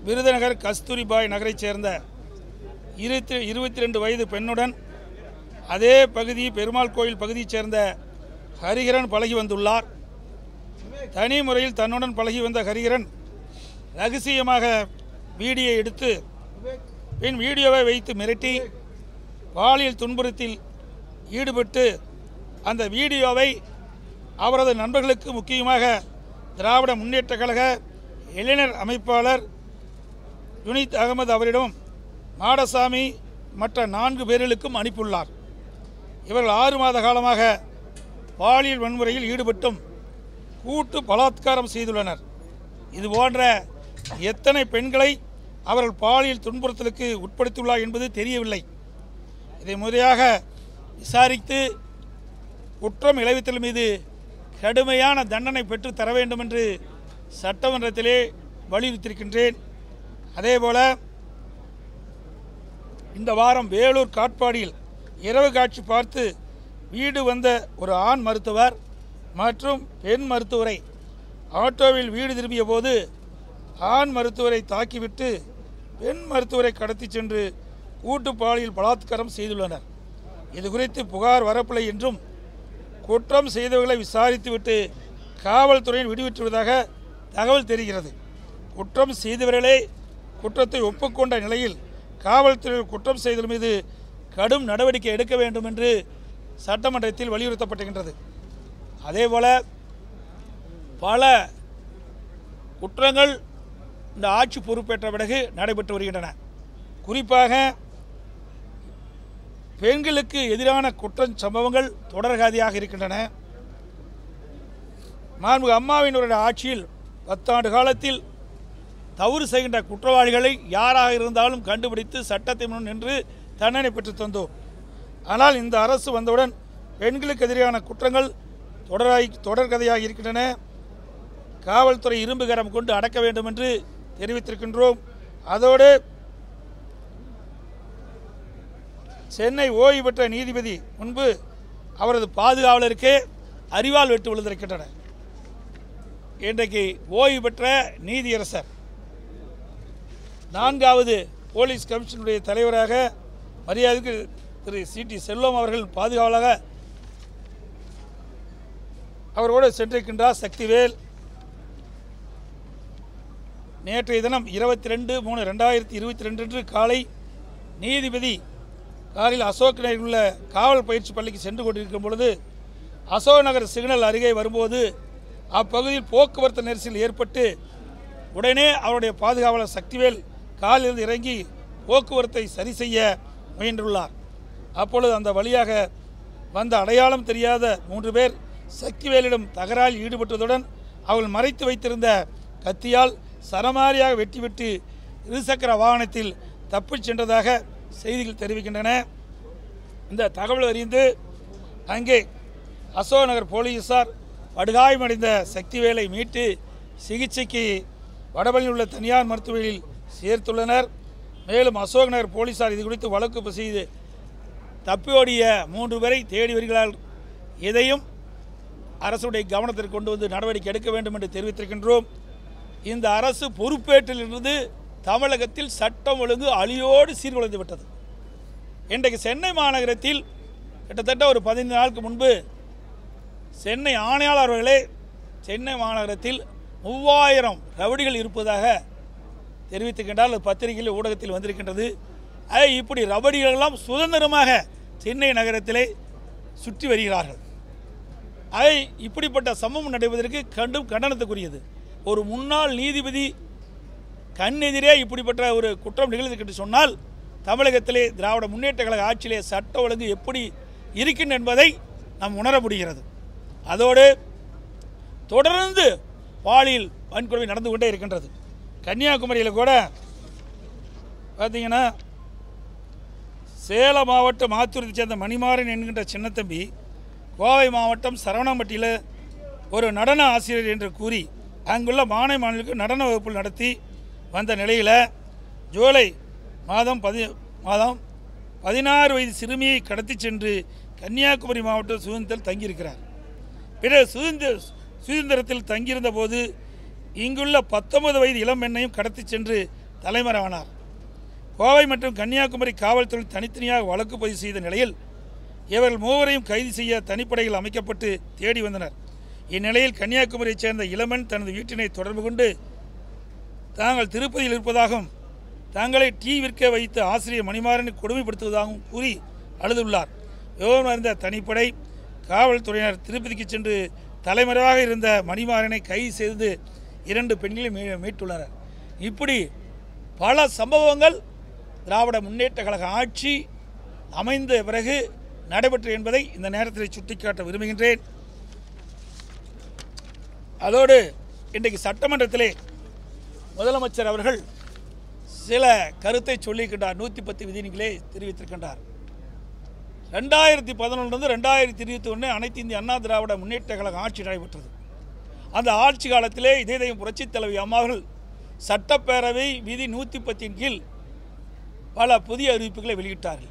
விருதுநகர் கஸ்தூரிபாய் நகரைச் சேர்ந்த இருபத்தி இருபத்தி ரெண்டு வயது பெண்ணுடன் அதே பகுதி பெருமாள் கோயில் பகுதியைச் சேர்ந்த ஹரிஹரன் பழகி வந்துள்ளார் தனி முறையில் தன்னுடன் பழகி வந்த ஹரிஹரன் ரகசியமாக வீடியோ எடுத்து பின் வீடியோவை வைத்து மிரட்டி பாலியல் துன்புறுத்தில் ஈடுபட்டு அந்த வீடியோவை அவரது நண்பர்களுக்கு முக்கியமாக திராவிட முன்னேற்ற கழக இளைஞர் அமைப்பாளர் யுனித் அகமது அவரிடம் மாடசாமி மற்ற நான்கு பேர்களுக்கும் அனுப்பியுள்ளார் இவர்கள் ஆறு மாத காலமாக பாலியல் வன்முறையில் ஈடுபட்டும் கூட்டு பலாத்காரம் செய்துள்ளனர் இது போன்ற எத்தனை பெண்களை அவர்கள் பாலியல் துன்புறுத்தலுக்கு உட்படுத்தியுள்ளார் என்பது தெரியவில்லை இதை முறையாக விசாரித்து குற்றம் இளைவித்தல் மீது கடுமையான தண்டனை பெற்று தர வேண்டும் என்று சட்டமன்றத்திலே வலியுறுத்தியிருக்கின்றேன் அதேபோல இந்த வாரம் வேலூர் காட்பாடியில் இரவு காட்சி பார்த்து வீடு வந்த ஒரு ஆண் மருத்துவர் மற்றும் பெண் மருத்துவரை ஆட்டோவில் வீடு திரும்பிய போது ஆண் மருத்துவரை தாக்கிவிட்டு பெண் மருத்துவரை கடத்தி சென்று கூட்டு பாலியல் பலாத்காரம் செய்துள்ளனர் இது குறித்து புகார் வரப்பில்லை என்றும் குற்றம் செய்தவர்களை விசாரித்துவிட்டு காவல்துறையின் விடுவிட்டுவதாக தகவல் தெரிகிறது குற்றம் செய்தவர்களே குற்றத்தை ஒப்புக்கொண்ட நிலையில் காவல்துறை குற்றம் செய்தல் மீது கடும் நடவடிக்கை எடுக்க வேண்டும் என்று சட்டமன்றத்தில் வலியுறுத்தப்பட்டுகின்றது அதேபோல பல குற்றங்கள் இந்த ஆட்சி பொறுப்பேற்ற பிறகு நடைபெற்று வருகின்றன குறிப்பாக பெண்களுக்கு எதிரான குற்றம் சம்பவங்கள் தொடர்காதியாக இருக்கின்றன மாண்பு அம்மாவினுடைய ஆட்சியில் பத்தாண்டு காலத்தில் தவறு செய்கின்ற குற்றவாளிகளை யாராக இருந்தாலும் கண்டுபிடித்து சட்டத்தின் முன் நின்று தண்டனை பெற்று தந்தோம் ஆனால் இந்த அரசு வந்தவுடன் பெண்களுக்கு எதிரான குற்றங்கள் தொடராய் தொடர்கதையாக இருக்கின்றன காவல்துறை இரும்பு கரம் கொண்டு அடக்க வேண்டும் என்று தெரிவித்திருக்கின்றோம் அதோடு சென்னை ஓய்வு பெற்ற நீதிபதி முன்பு அவரது பாதுகாவலருக்கே அறிவால் வெட்டு விழுந்திருக்கின்றன இன்றைக்கு ஓய்வு பெற்ற நீதியரசர் நான்காவது போலீஸ் கமிஷனுடைய தலைவராக மரியாதைக்கு திரு சி டி செல்வம் அவர்கள் பாதுகாவலாக அவரோடு சென்றிருக்கின்றார் சக்திவேல் நேற்றைய தினம் இருபத்தி ரெண்டு மூணு ரெண்டாயிரத்தி இருபத்தி ரெண்டு அன்று காலை நீதிபதி காலையில் அசோக் நகரில் உள்ள காவல் பயிற்சி பள்ளிக்கு சென்று கொண்டிருக்கும் பொழுது அசோக் நகர் சிக்னல் அருகே வரும்போது அப்பகுதியில் போக்குவரத்து நெரிசல் ஏற்பட்டு உடனே அவருடைய பாதுகாவலர் சக்திவேல் காலிலிருந்து இறங்கி போக்குவரத்தை சரி செய்ய முயன்றுள்ளார் அப்பொழுது அந்த வழியாக வந்த அடையாளம் தெரியாத மூன்று பேர் சக்திவேலிடம் தகராறில் ஈடுபட்டதுடன் அவர்கள் மறைத்து வைத்திருந்த கத்தியால் சரமாரியாக வெட்டிவிட்டு இருசக்கர வாகனத்தில் தப்பிச் சென்றதாக செய்திகள் தெரிவிக்கின்றன இந்த தகவல் அறிந்து அங்கே அசோக் நகர் போலீசார் படுகாயமடைந்த சக்திவேலை மீட்டு சிகிச்சைக்கு வடபழனியில் உள்ள தனியார் மருத்துவமனையில் சேர்த்துள்ளனர் மேலும் அசோக் நகர் போலீசார் இது குறித்து வழக்கு செய்து தப்பி ஓடிய மூன்று பேரை தேடி வருகிறார் இதையும் அரசுடைய கவனத்திற்கு கொண்டு வந்து நடவடிக்கை எடுக்க வேண்டும் என்று தெரிவித்திருக்கின்றோம் இந்த அரசு பொறுப்பேற்றிலிருந்து தமிழகத்தில் சட்டம் ஒழுங்கு அழியோடு சீர்குலைந்து விட்டது இன்றைக்கு சென்னை மாநகரத்தில் கிட்டத்தட்ட ஒரு பதினைந்து நாளுக்கு முன்பு சென்னை ஆணையாளர் அவர்களே சென்னை மாநகரத்தில் மூவாயிரம் ரவுடிகள் இருப்பதாக தெரிவித்திருக்கின்றால் அது பத்திரிகையில் ஊடகத்தில் வந்திருக்கின்றது ஆக இப்படி ரவுடிகள் எல்லாம் சுதந்திரமாக சென்னை நகரத்திலே சுற்றி வருகிறார்கள் ஆக இப்படிப்பட்ட சம்பவம் நடைபெறுவதற்கு கண்டும் கண்டனத்துக்குரியது ஒரு முன்னாள் நீதிபதி கண்ணெதிரே இப்படிப்பட்ட ஒரு குற்றம் நிகழ்ந்தது என்று சொன்னால் தமிழகத்திலே திராவிட முன்னேற்ற கழக ஆட்சியிலே சட்ட ஒழுங்கு எப்படி இருக்கின்ற என்பதை நாம் உணர முடிகிறது அதோடு தொடர்ந்து பாலியல் வன்கொடுமை நடந்து கொண்டே இருக்கின்றது கன்னியாகுமரியில் கூட பார்த்தீங்கன்னா சேலம் மாவட்டம் ஆத்தூரத்தை சேர்ந்த மணிமாறன் என்கின்ற சின்னத்தம்பி கோவை மாவட்டம் சரவணம்பட்டியில் ஒரு நடன ஆசிரியர் என்று கூறி அங்குள்ள மாநில மாநிலங்களுக்கு நடன வகுப்பு நடத்தி வந்த நிலையில் ஜூலை மாதம் பதி மாதம் பதினாறு வயது சிறுமியை கடத்தி சென்று கன்னியாகுமரி மாவட்ட சுதந்திரத்தில் தங்கியிருக்கிறார் பிறகு சுதந்திர சுதந்திரத்தில் தங்கியிருந்த போது இங்குள்ள பத்தொன்பது வயது இளம் பெண்ணையும் கடத்தி சென்று தலைமறைவானார் கோவை மற்றும் கன்னியாகுமரி காவல்துறை தனித்தனியாக வழக்கு பதிவு செய்த நிலையில் இவர்கள் மூவரையும் கைது செய்ய தனிப்படைகள் அமைக்கப்பட்டு தேடி வந்தனர் இந்நிலையில் கன்னியாகுமரியைச் சேர்ந்த இளமன் தனது வீட்டினை தொடர்பு கொண்டு தாங்கள் திருப்பதியில் இருப்பதாகவும் தங்களை டீ விற்க வைத்த ஆசிரியர் மணிமாறனை கொடுமைப்படுத்துவதாகவும் கூறி அழுதுள்ளார் விவரம் அறிந்த தனிப்படை காவல்துறையினர் திருப்பதிக்கு சென்று தலைமறைவாக இருந்த மணிமாறனை கைது செய்து இரண்டு பெண்களை மீ மீட்டுள்ளனர் இப்படி பல சம்பவங்கள் திராவிட முன்னேற்ற கழக ஆட்சி அமைந்த பிறகு நடைபெற்று என்பதை இந்த நேரத்தில் சுட்டிக்காட்ட விரும்புகின்றேன் அதோடு இன்றைக்கு சட்டமன்றத்திலே முதலமைச்சர் அவர்கள் சில கருத்தை சொல்லியிருக்கின்றார் நூற்றி பத்து விதினிகளே தெரிவித்திருக்கின்றார் ரெண்டாயிரத்தி பதினொன்றுலேருந்து ரெண்டாயிரத்தி இருபத்தி ஒன்று அனைத்து இந்திய அண்ணா திராவிட முன்னேற்ற கழக ஆட்சி நடைபெற்றது அந்த ஆட்சி காலத்திலே இதயம் புரட்சித் தலைவி அம்மா அவர்கள் சட்டப்பேரவை விதி நூற்றி பத்தின் கீழ் பல புதிய அறிவிப்புகளை வெளியிட்டார்கள்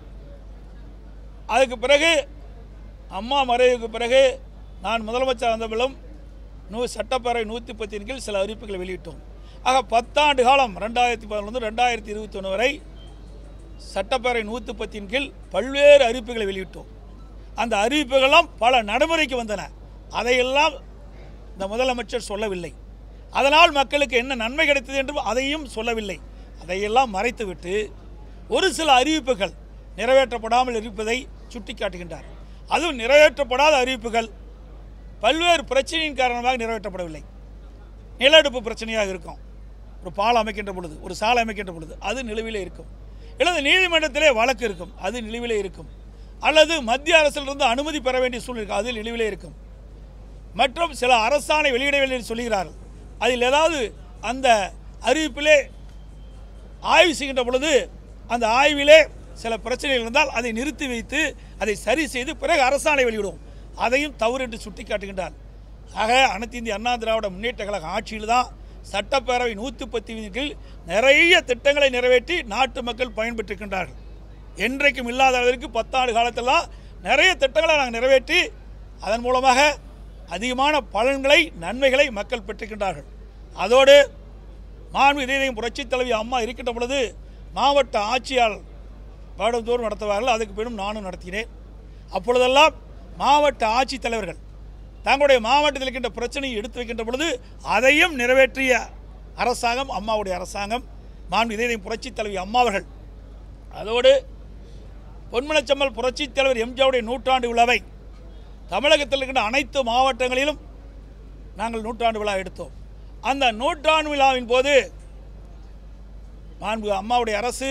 அதுக்கு பிறகு அம்மா மறைவுக்கு பிறகு நான் முதலமைச்சர் வந்தபிலும் நூ சட்டப்பேரவை நூற்றி பத்தின் கீழ் சில அறிவிப்புகளை வெளியிட்டோம் ஆக பத்தாண்டு காலம் ரெண்டாயிரத்தி பதினொன்று ரெண்டாயிரத்தி இருபத்தி ஒன்று வரை சட்டப்பேரவை நூற்றி பத்தின் கீழ் பல்வேறு அறிவிப்புகளை வெளியிட்டோம் அந்த அறிவிப்புகளெல்லாம் பல நடைமுறைக்கு வந்தன அதையெல்லாம் இந்த முதலமைச்சர் சொல்லவில்லை அதனால் மக்களுக்கு என்ன நன்மை கிடைத்தது என்று அதையும் சொல்லவில்லை அதையெல்லாம் மறைத்துவிட்டு ஒரு சில அறிவிப்புகள் நிறைவேற்றப்படாமல் இருப்பதை சுட்டிக்காட்டுகின்றார் அதுவும் நிறைவேற்றப்படாத அறிவிப்புகள் பல்வேறு பிரச்சனையின் காரணமாக நிறைவேற்றப்படவில்லை நிலநடுப்பு பிரச்சனையாக இருக்கும் ஒரு பாலம் அமைக்கின்ற பொழுது ஒரு சாலை அமைக்கின்ற பொழுது அது நிலுவையில் இருக்கும் அல்லது நீதிமன்றத்திலே வழக்கு இருக்கும் அது நிலுவையில் இருக்கும் அல்லது மத்திய அரசிலிருந்து அனுமதி பெற வேண்டிய சூழ்நிலை இருக்கும் அது நிலுவையில் இருக்கும் மற்றும் சில அரசாணை வெளியிடவில்லை என்று சொல்கிறார்கள் அதில் ஏதாவது அந்த அறிவிப்பிலே ஆய்வு செய்கின்ற பொழுது அந்த ஆய்விலே சில பிரச்சனைகள் இருந்தால் அதை நிறுத்தி வைத்து அதை சரி செய்து பிறகு அரசாணை வெளியிடுவோம் அதையும் தவறு என்று சுட்டிக்காட்டுகின்றார் ஆக அனைத்து இந்திய அண்ணா திராவிட முன்னேற்ற கழக ஆட்சியில் தான் சட்டப்பேரவை நூற்றி பத்து விதிகள் நிறைய திட்டங்களை நிறைவேற்றி நாட்டு மக்கள் பயன்பெற்றிருக்கின்றார்கள் என்றைக்கும் இல்லாத அளவிற்கு பத்தாண்டு காலத்திலாம் நிறைய திட்டங்களை நாங்கள் நிறைவேற்றி அதன் மூலமாக அதிகமான பலன்களை நன்மைகளை மக்கள் பெற்றிருக்கின்றார்கள் அதோடு மாண்பு இதயம் புரட்சித் தலைவி அம்மா இருக்கின்ற பொழுது மாவட்ட ஆட்சியாளர் வருடந்தோறும் நடத்துவார்கள் அதுக்கு பின்னும் நானும் நடத்தினேன் அப்பொழுதெல்லாம் மாவட்ட ஆட்சித்தலைவர்கள் தங்களுடைய மாவட்டத்தில் இருக்கின்ற பிரச்சனையை எடுத்து வைக்கின்ற பொழுது அதையும் நிறைவேற்றிய அரசாங்கம் அம்மாவுடைய அரசாங்கம் மாண்பு இதயம் புரட்சித் தலைவி அம்மா அவர்கள் அதோடு பொன்மனச்சம்மல் புரட்சித் தலைவர் எம்ஜிஆருடைய நூற்றாண்டு விழாவை தமிழகத்தில் இருக்கின்ற அனைத்து மாவட்டங்களிலும் நாங்கள் நூற்றாண்டு விழா எடுத்தோம் அந்த நூற்றாண்டு விழாவின் போது மாண்பு அம்மாவுடைய அரசு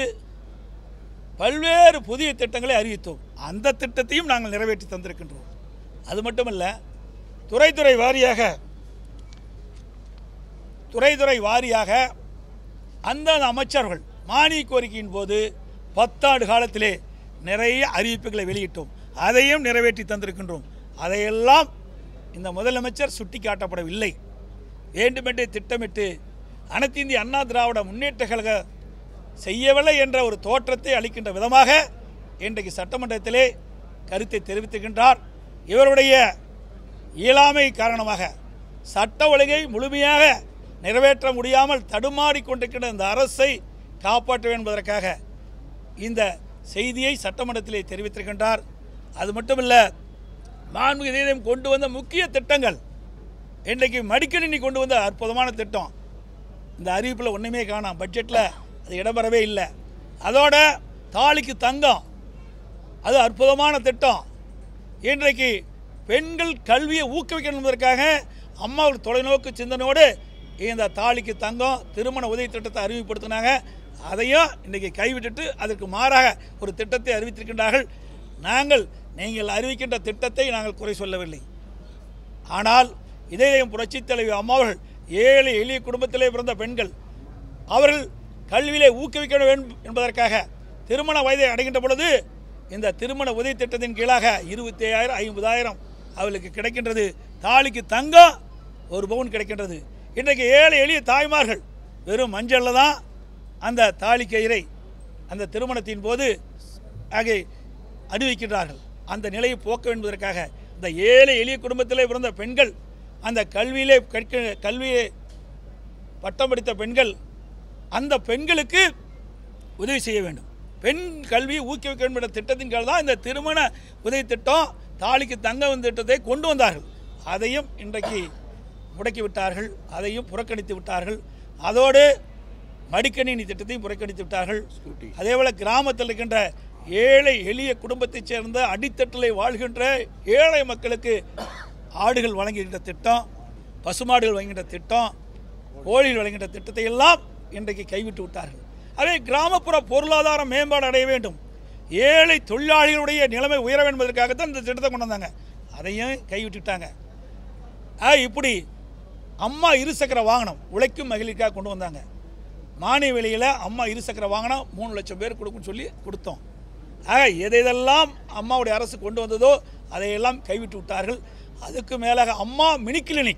பல்வேறு புதிய திட்டங்களை அறிவித்தோம் அந்த திட்டத்தையும் நாங்கள் நிறைவேற்றி தந்திருக்கின்றோம் அது மட்டுமல்ல துறை துறை வாரியாக துறை துறை வாரியாக அந்தந்த அமைச்சர்கள் மானிய கோரிக்கையின் போது பத்தாண்டு காலத்திலே நிறைய அறிவிப்புகளை வெளியிட்டோம் அதையும் நிறைவேற்றி தந்திருக்கின்றோம் அதையெல்லாம் இந்த முதலமைச்சர் சுட்டிக்காட்டப்படவில்லை வேண்டுமென்றே திட்டமிட்டு அனைத்து இந்திய அண்ணா திராவிட முன்னேற்ற கழக செய்யவில்லை என்ற ஒரு தோற்றத்தை அளிக்கின்ற விதமாக இன்றைக்கு சட்டமன்றத்திலே கருத்தை தெரிவித்திருக்கின்றார் இவருடைய இயலாமை காரணமாக சட்ட ஒழுங்கை முழுமையாக நிறைவேற்ற முடியாமல் தடுமாறிக் கொண்டிருக்கின்ற இந்த அரசை காப்பாற்ற வேண்டும் என்பதற்காக இந்த செய்தியை சட்டமன்றத்திலே தெரிவித்திருக்கின்றார் அது மட்டுமல்ல மாண்புமிகு இதயம் கொண்டு வந்த முக்கிய திட்டங்கள் இன்றைக்கு மடிக்கணினி கொண்டு வந்த அற்புதமான திட்டம் இந்த அறிவிப்பில் ஒன்றுமே காணோம் பட்ஜெட்டில் அது இடம்பெறவே இல்லை அதோட தாலிக்கு தங்கம் அது அற்புதமான திட்டம் இன்றைக்கு பெண்கள் கல்வியை ஊக்குவிக்கணும் என்பதற்காக அம்மா ஒரு தொலைநோக்கு சிந்தனையோடு இந்த தாலிக்கு தங்கம் திருமண உதவி திட்டத்தை அறிமுகப்படுத்தினாங்க அதையும் இன்றைக்கி கைவிட்டுட்டு அதற்கு மாறாக ஒரு திட்டத்தை அறிவித்திருக்கின்றார்கள் நாங்கள் நீங்கள் அறிவிக்கின்ற திட்டத்தை நாங்கள் குறை சொல்லவில்லை ஆனால் இதயம் புரட்சித் தலைவி அம்மாவர்கள் ஏழை எளிய குடும்பத்திலே பிறந்த பெண்கள் அவர்கள் கல்வியிலே ஊக்குவிக்க வேண்டும் என்பதற்காக திருமண வயதை அடைகின்ற பொழுது இந்த திருமண உதவி திட்டத்தின் கீழாக இருபத்தி ஐயாயிரம் ஐம்பதாயிரம் அவர்களுக்கு கிடைக்கின்றது தாலிக்கு தங்கம் ஒரு பவுன் கிடைக்கின்றது இன்றைக்கு ஏழை எளிய தாய்மார்கள் வெறும் மஞ்சளில் தான் அந்த தாலி கயிறை அந்த திருமணத்தின் போது ஆகிய அணிவிக்கின்றார்கள் அந்த நிலையை போக்க என்பதற்காக இந்த ஏழை எளிய குடும்பத்திலே பிறந்த பெண்கள் அந்த கல்வியிலே கற்க கல்வியை பட்டம் படித்த பெண்கள் அந்த பெண்களுக்கு உதவி செய்ய வேண்டும் பெண் கல்வியை ஊக்குவிக்க வேண்டும் என்ற திட்டத்தின் கீழ் தான் இந்த திருமண உதவி திட்டம் தாலிக்கு தங்கம் திட்டத்தை கொண்டு வந்தார்கள் அதையும் இன்றைக்கு முடக்கி விட்டார்கள் அதையும் புறக்கணித்து விட்டார்கள் அதோடு மடிக்கணினி திட்டத்தையும் புறக்கணித்து விட்டார்கள் அதேபோல் கிராமத்தில் இருக்கின்ற ஏழை எளிய குடும்பத்தைச் சேர்ந்த அடித்தட்டிலே வாழ்கின்ற ஏழை மக்களுக்கு ஆடுகள் வழங்குகின்ற திட்டம் பசுமாடுகள் வழங்குகின்ற திட்டம் கோழிகள் வழங்குகின்ற திட்டத்தை எல்லாம் இன்றைக்கு கைவிட்டு விட்டார்கள் அதே கிராமப்புற பொருளாதார மேம்பாடு அடைய வேண்டும் ஏழை தொழிலாளிகளுடைய நிலைமை உயர வேண்டும் என்பதற்காகத்தான் இந்த திட்டத்தை கொண்டு வந்தாங்க அதையும் கைவிட்டுட்டாங்க ஆ இப்படி அம்மா இருசக்கர வாகனம் உழைக்கும் மகளிருக்காக கொண்டு வந்தாங்க மானிய விலையில் அம்மா இருசக்கர வாகனம் மூணு லட்சம் பேர் கொடுக்குன்னு சொல்லி கொடுத்தோம் ஆக எதை எதெல்லாம் அம்மாவுடைய அரசு கொண்டு வந்ததோ அதையெல்லாம் கைவிட்டு விட்டார்கள் அதுக்கு மேலாக அம்மா மினி கிளினிக்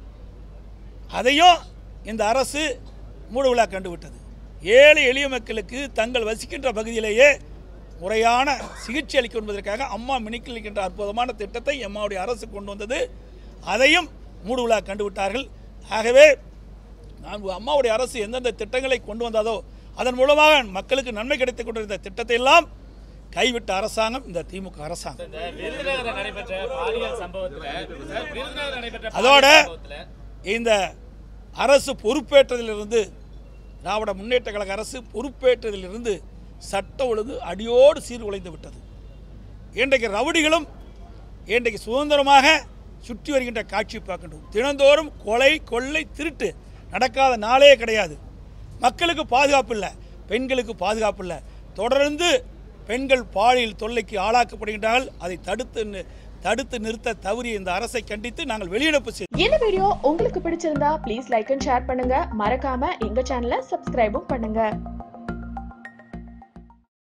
அதையும் இந்த அரசு மூடு விழா கண்டுவிட்டது ஏழை எளிய மக்களுக்கு தங்கள் வசிக்கின்ற பகுதியிலேயே முறையான சிகிச்சை அளிக்க என்பதற்காக அம்மா மினி கிளினிக் என்ற அற்புதமான திட்டத்தை அம்மாவுடைய அரசு கொண்டு வந்தது அதையும் மூடு விழா கண்டுவிட்டார்கள் ஆகவே நான் அம்மாவுடைய அரசு எந்தெந்த திட்டங்களை கொண்டு வந்ததோ அதன் மூலமாக மக்களுக்கு நன்மை கிடைத்துக் கொண்டிருந்த திட்டத்தை எல்லாம் கைவிட்ட அரசாங்கம் இந்த திமுக அரசாங்கம் இந்த விருதுநகர்ல நடைபெற்ற பாலியல் சம்பவத்துல சார், விருதுநகர்ல நடைபெற்ற அதோட பாலியல் சம்பவத்துல இந்த அரசு பொறுப்பேற்றதிலிருந்து திராவிட முன்னேற்ற கழக அரசு பொறுப்பேற்றதிலிருந்து சட்ட ஒழுங்கு அடியோடு சீர்குலைந்து விட்டது இன்றைக்கு ரவுடிகளும் இன்றைக்கு சுதந்திரமாக சுற்றி வருகின்ற காட்சி பார்க்கின்றோம் தினந்தோறும் கொலை கொள்ளை திருட்டு நடக்காத நாளே கிடையாது மக்களுக்கு பாதுகாப்பு இல்லை பெண்களுக்கு பாதுகாப்பு இல்லை தொடர்ந்து பெண்கள் பாலியல் தொல்லைக்கு ஆளாக்கப்படுகின்றார்கள் அதை தடுத்து நி- தடுத்து நிறுத்த தவறிய இந்த அரசை கண்டித்து நாங்கள் வெளியிடப்பு செய்தோம் இந்த வீடியோ உங்களுக்கு பிடிச்சிருந்தா ப்ளீஸ் லைக் அண்ட் ஷேர் பண்ணுங்க மறக்காம எங்க சேனலை சப்ஸ்கிரைபும் பண்ணுங்க